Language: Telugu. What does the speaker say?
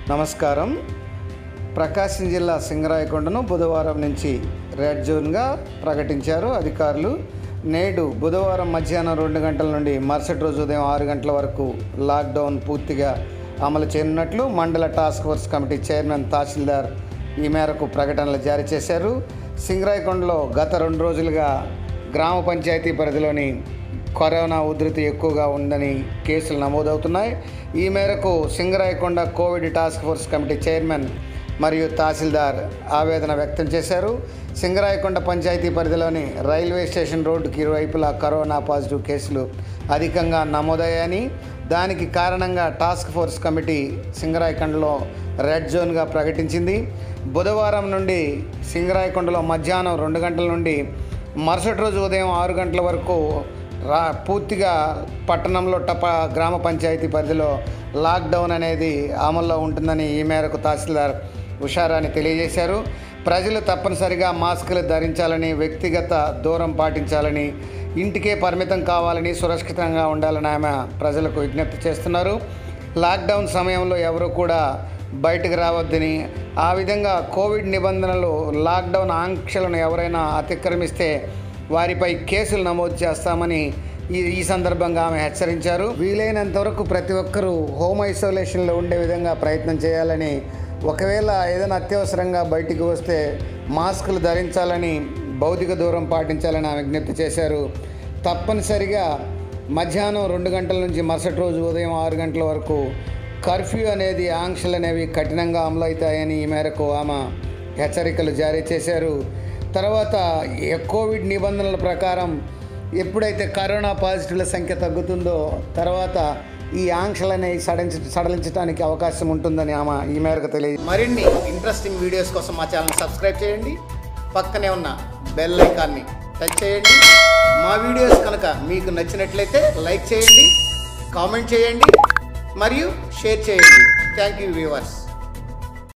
నమస్కారం ప్రకాశం జిల్లా సింగరాయకొండను బుధవారం నుంచి రెడ్ జోన్గా ప్రకటించారు అధికారులు నేడు బుధవారం మధ్యాహ్నం రెండు గంటల నుండి మరుసటి రోజు ఉదయం ఆరు గంటల వరకు లాక్డౌన్ పూర్తిగా అమలు చేయనున్నట్లు మండల టాస్క్ ఫోర్స్ కమిటీ చైర్మన్ తహసీల్దార్ ఈ మేరకు ప్రకటనలు జారీ చేశారు సింగరాయకొండలో గత రెండు రోజులుగా గ్రామ పంచాయతీ పరిధిలోని కరోనా ఉధృతి ఎక్కువగా ఉందని కేసులు నమోదవుతున్నాయి ఈ మేరకు Singarayakonda covid task force committee chairman మరియు తహసీల్దార్ ఆవేదన వ్యక్తం చేశారు సింగరాయకొండ పంచాయతీ పరిధిలోని రైల్వే స్టేషన్ రోడ్డుకి ఇరువైపులా కరోనా పాజిటివ్ కేసులు అధికంగా నమోదయ్యాయని దానికి కారణంగా టాస్క్ ఫోర్స్ కమిటీ సింగరాయకొండలో రెడ్ జోన్గా ప్రకటించింది బుధవారం నుండి సింగరాయకొండలో మధ్యాహ్నం రెండు గంటల నుండి మరుసటి రోజు ఉదయం ఆరు గంటల వరకు రా పూర్తిగా పట్టణంలో టప గ్రామ పంచాయతీ పరిధిలో లాక్డౌన్ అనేది అమల్లో ఉంటుందని ఈ మేరకు తహసీల్దార్ ఉషారాని తెలియజేశారు ప్రజలు తప్పనిసరిగా మాస్కులు ధరించాలని వ్యక్తిగత దూరం పాటించాలని ఇంటికే పరిమితం కావాలని సురక్షితంగా ఉండాలని ఆమె ప్రజలకు విజ్ఞప్తి చేస్తున్నారు లాక్డౌన్ సమయంలో ఎవరు కూడా బయటకు రావద్దని ఆ విధంగా కోవిడ్ నిబంధనలు లాక్డౌన్ ఆంక్షలను ఎవరైనా అతిక్రమిస్తే వారిపై కేసులు నమోదు చేస్తామని ఈ ఈ సందర్భంగా ఆమె హెచ్చరించారు వీలైనంత వరకు ప్రతి ఒక్కరూ హోమ్ ఐసోలేషన్లో ఉండే విధంగా ప్రయత్నం చేయాలని ఒకవేళ ఏదైనా అత్యవసరంగా బయటికి వస్తే మాస్కులు ధరించాలని భౌతిక దూరం పాటించాలని ఆమె విజ్ఞప్తి చేశారు తప్పనిసరిగా మధ్యాహ్నం రెండు గంటల నుంచి మరుసటి రోజు ఉదయం ఆరు గంటల వరకు కర్ఫ్యూ అనేది ఆంక్షలు అనేవి కఠినంగా అమలవుతాయని ఈ మేరకు ఆమె హెచ్చరికలు జారీ చేశారు తర్వాత ఏ కోవిడ్ నిబంధనల ప్రకారం ఎప్పుడైతే కరోనా పాజిటివ్ల సంఖ్య తగ్గుతుందో తర్వాత ఈ ఆంక్షలని సడించ సడలించడానికి అవకాశం ఉంటుందని ఆమె ఈ మేరకు తెలియ మరిన్ని ఇంట్రెస్టింగ్ వీడియోస్ కోసం మా ఛానల్ సబ్స్క్రైబ్ చేయండి పక్కనే ఉన్న బెల్ ఐకాన్ని టచ్ చేయండి మా వీడియోస్ కనుక మీకు నచ్చినట్లయితే లైక్ చేయండి కామెంట్ చేయండి మరియు షేర్ చేయండి థ్యాంక్ యూ వ్యూవర్స్